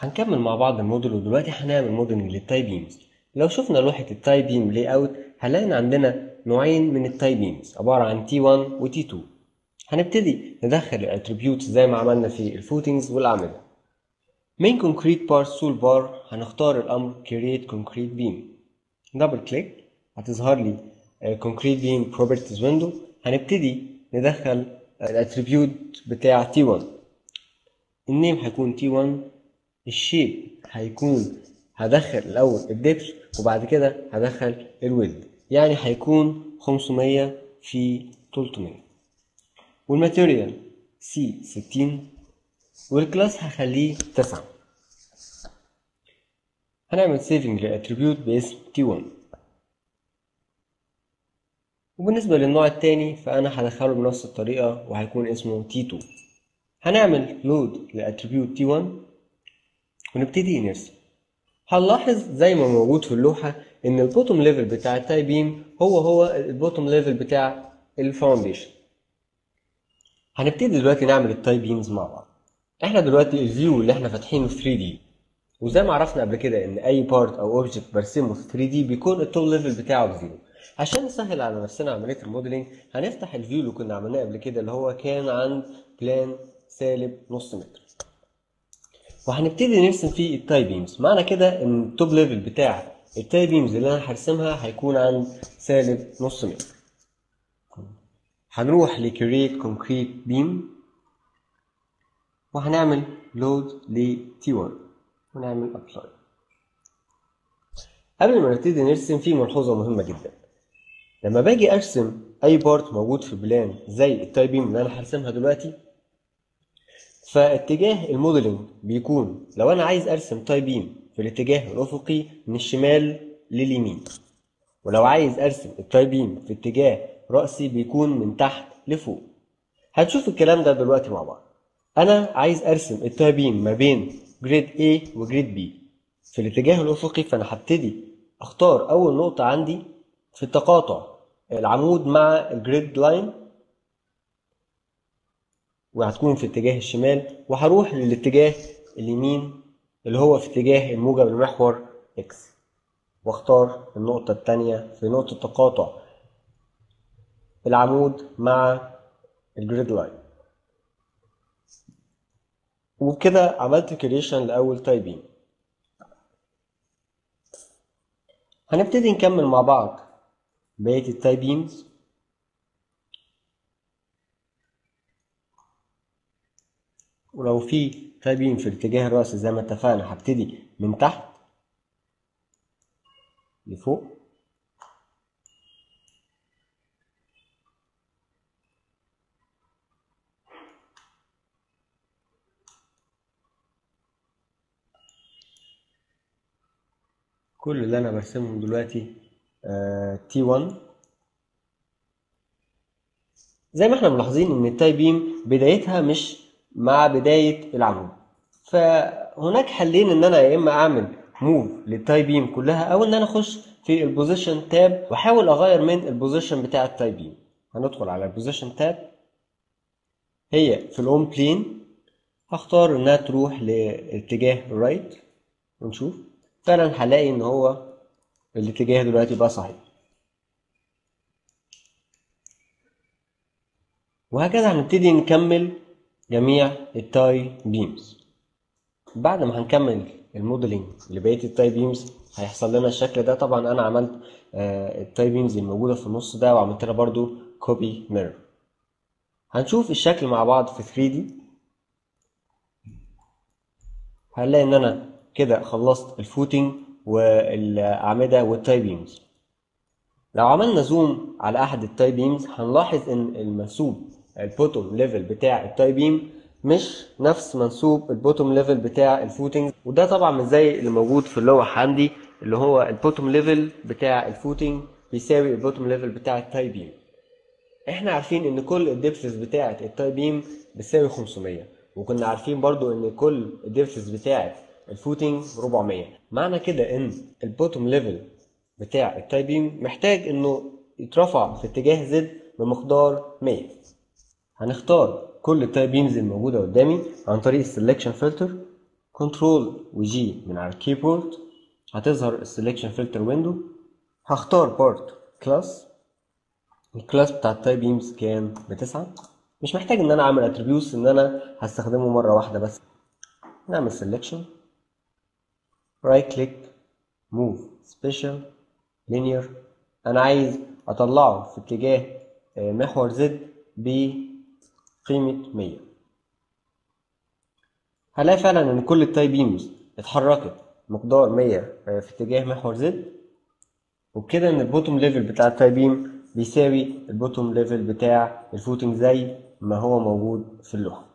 هنكمل مع بعض الموديل ودلوقتي هنعمل موديلنج للتاي بيمز لو شفنا لوحة التاي بيم لاي اوت هنلاقي ان عندنا نوعين من التاي بيمز عبارة عن تي 1 وتي 2 هنبتدي ندخل الاتريبيوتس زي ما عملنا في الفوتنجز والاعمدة من concrete parts tool bar هنختار الامر create concrete beam دبل كليك هتظهر لي concrete beam properties window هنبتدي ندخل الاتريبيوت بتاع تي 1 النيم هيكون تي 1 الشيب هيكون هدخل الاول الدبس وبعد كده هدخل الويد يعني هيكون 500 في 300 والماتيريال سي 60 والكلاس هخليه 9 هنعمل سيفنج للاتريبيوت باسم تي 1 وبالنسبة للنوع التاني فأنا هدخله بنفس الطريقة وهيكون اسمه تي 2 هنعمل لود لاتريبيوت تي 1 ونبتدي نرسم هنلاحظ زي ما موجود في اللوحة إن البوتوم ليفل بتاع التاي بيم هو هو البوتوم ليفل بتاع الفاونديشن هنبتدي دلوقتي نعمل التاي بيمز مع بعض احنا دلوقتي الفيو اللي احنا فاتحينه 3 دي وزي ما عرفنا قبل كده ان اي بارت او اوبجكت برسمه في 3 دي بيكون التوب ليفل بتاعه بزيرو عشان نسهل على نفسنا عمليه الموديلنج هنفتح الفيو اللي كنا عملناه قبل كده اللي هو كان عند بلان سالب نص متر وهنبتدي نرسم فيه التاي بيمز معنى كده ان التوب ليفل بتاع التاي بيمز اللي انا هرسمها هيكون عند سالب نص متر هنروح لكريت كونكريت بيم وهنعمل لود ل T1 ونعمل ابلاي قبل ما نبتدي نرسم في ملحوظة مهمة جدا لما باجي ارسم اي بارت موجود في بلان زي التاي بيم اللي انا هرسمها دلوقتي فاتجاه الموديلنج بيكون لو انا عايز ارسم تاي بيم في الاتجاه الافقي من الشمال لليمين ولو عايز ارسم التاي بيم في اتجاه رأسي بيكون من تحت لفوق هنشوف الكلام ده دلوقتي مع بعض انا عايز ارسم التاي بيم ما بين جريد A وجريد B في الاتجاه الافقي فانا هبتدي اختار اول نقطة عندي في التقاطع العمود مع الجريد لاين وهتكون في اتجاه الشمال وهروح للاتجاه اليمين اللي هو في اتجاه الموجب المحور X واختار النقطة التانية في نقطة تقاطع العمود مع الجريد لاين وبكده عملت كريشن لأول تايبين هنبتدي نكمل مع بعض بقية التايبينز ولو في تايبين في الاتجاه الرأسي زي ما اتفقنا هبتدي من تحت لفوق كل اللي انا برسمهم دلوقتي تي 1 زي ما احنا ملاحظين ان التاي بيم بدايتها مش مع بداية العمود فهناك حلين ان انا يا اما اعمل موف للتاي بيم كلها او ان انا اخش في البوزيشن تاب واحاول اغير من البوزيشن بتاع التاي بيم هندخل على البوزيشن تاب هي في الاون بلين هختار انها تروح لاتجاه الرايت ونشوف فعلا هلاقي ان هو الاتجاه دلوقتي بقى صحيح وهكذا هنبتدي نكمل جميع التاي بيمز بعد ما هنكمل الموديلنج لبقيه التاي بيمز هيحصل لنا الشكل ده طبعا انا عملت التاي بيمز الموجوده في النص ده وعملت لها برضو كوبي ميرور هنشوف الشكل مع بعض في 3 دي هنلاقي ان انا كده خلصت الفوتنج والاعمده والتاي بيمز لو عملنا زوم على احد التاي بيمز هنلاحظ ان المنسوب البوتوم ليفل بتاع التاي بيم مش نفس منسوب البوتوم ليفل بتاع الفوتنج وده طبعا مش زي اللي موجود في اللوح عندي اللي هو البوتوم ليفل بتاع الفوتنج بيساوي البوتوم ليفل بتاع التاي بيم احنا عارفين ان كل الدبسز بتاعه التاي بيم بتساوي 500 وكنا عارفين برضو ان كل الدبسز بتاعه الفوتنج 400 معنى كده ان البوتوم ليفل بتاع التاي بيم محتاج انه يترفع في اتجاه زد بمقدار 100 هنختار كل التاي بيمز الموجوده قدامي عن طريق السلكشن فلتر كنترول وجي من على الكيبورد هتظهر السلكشن فلتر ويندو هختار بارت كلاس الكلاس بتاع التايب بيمز كان بتسعة مش محتاج ان انا اعمل اتريبيوتس ان انا هستخدمه مرة واحدة بس نعمل سلكشن رايت كليك موف سبيشال لينير انا عايز اطلعه في اتجاه محور زد بقيمة مية هلاقي فعلا ان كل التاي بيمز اتحركت مقدار مية في اتجاه محور زد وبكده ان البوتوم ليفل بتاع التاي بيم بيساوي البوتوم ليفل بتاع الفوتنج زي ما هو موجود في اللوحة